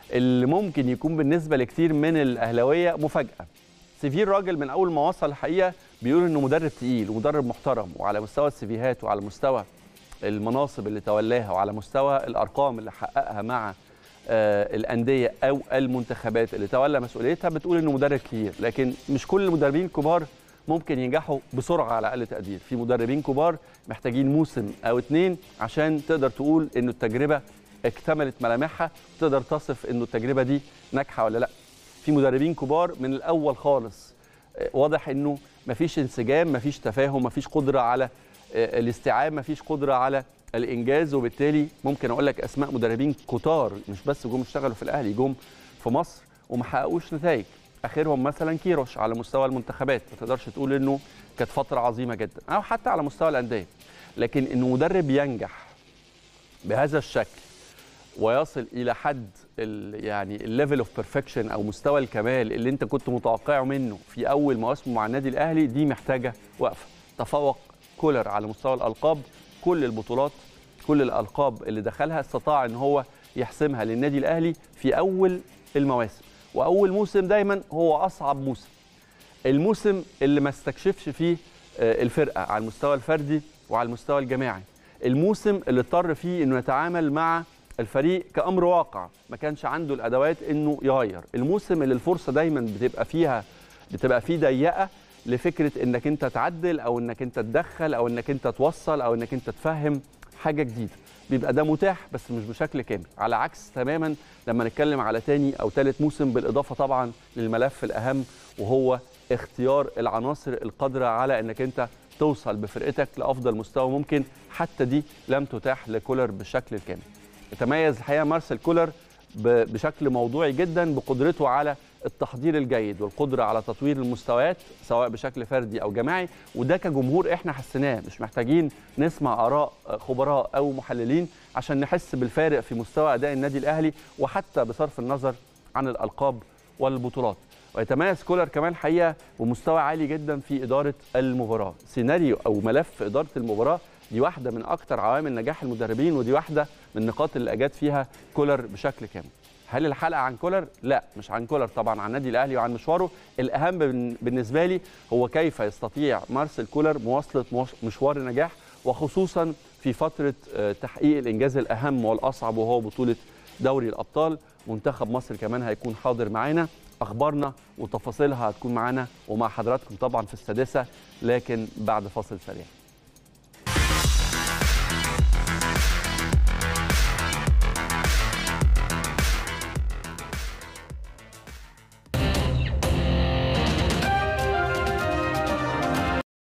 اللي ممكن يكون بالنسبه لكتير من الاهلاويه مفاجاه سيفير راجل من اول ما وصل الحقيقه بيقول انه مدرب تقيل ومدرب محترم وعلى مستوى السيفيهات وعلى مستوى المناصب اللي تولاها وعلى مستوى الارقام اللي حققها مع آه، الانديه او المنتخبات اللي تولى مسؤوليتها بتقول انه مدرب كبير لكن مش كل المدربين الكبار ممكن ينجحوا بسرعه على اقل تقدير في مدربين كبار محتاجين موسم او اتنين عشان تقدر تقول انه التجربه اكتملت ملامحها وتقدر تصف انه التجربه دي ناجحه ولا لا في مدربين كبار من الاول خالص آه، واضح انه مفيش انسجام مفيش تفاهم مفيش قدره على آه، الاستيعاب مفيش قدره على الانجاز وبالتالي ممكن اقول لك اسماء مدربين كتار مش بس جم اشتغلوا في الاهلي جم في مصر وما حققوش نتائج اخرهم مثلا كيروش على مستوى المنتخبات ما تقدرش تقول انه كانت فتره عظيمه جدا او حتى على مستوى الانديه لكن انه مدرب ينجح بهذا الشكل ويصل الى حد ال يعني الليفل اوف بيرفكشن او مستوى الكمال اللي انت كنت متوقعه منه في اول مواسمه مع النادي الاهلي دي محتاجه وقفه تفوق كولر على مستوى الالقاب كل البطولات كل الالقاب اللي دخلها استطاع ان هو يحسمها للنادي الاهلي في اول المواسم واول موسم دايما هو اصعب موسم الموسم اللي ما استكشفش فيه آه، الفرقه على المستوى الفردي وعلى المستوى الجماعي الموسم اللي اضطر فيه انه يتعامل مع الفريق كامر واقع ما كانش عنده الادوات انه يغير الموسم اللي الفرصه دايما بتبقى فيها بتبقى فيه ضيقه لفكره انك انت تعدل او انك انت تدخل او انك انت توصل او انك انت تفهم حاجه جديده بيبقى ده متاح بس مش بشكل كامل على عكس تماما لما نتكلم على تاني او ثالث موسم بالاضافه طبعا للملف الاهم وهو اختيار العناصر القادره على انك انت توصل بفرقتك لافضل مستوى ممكن حتى دي لم تتاح لكولر بالشكل الكامل يتميز الحقيقه مارسيل كولر ب- بشكل موضوعي جدا بقدرته على التحضير الجيد والقدره على تطوير المستويات سواء بشكل فردي او جماعي وده كجمهور احنا حسيناه مش محتاجين نسمع اراء خبراء او محللين عشان نحس بالفارق في مستوى اداء النادي الاهلي وحتى بصرف النظر عن الالقاب والبطولات ويتميز كولر كمان حقيقه بمستوى عالي جدا في اداره المباراه سيناريو او ملف اداره المباراه دي واحده من اكتر عوامل نجاح المدربين ودي واحده من النقاط اللي اجاد فيها كولر بشكل كامل هل الحلقه عن كولر لا مش عن كولر طبعا عن النادي الاهلي وعن مشواره الاهم بن- بالنسبه لي هو كيف يستطيع مارسيل كولر مواصله مش- مشوار النجاح وخصوصا في فتره آه، تحقيق الانجاز الاهم والاصعب وهو بطوله دوري الابطال منتخب مصر كمان هيكون حاضر معانا اخبارنا وتفاصيلها هتكون معانا ومع حضراتكم طبعا في السادسه لكن بعد فاصل سريع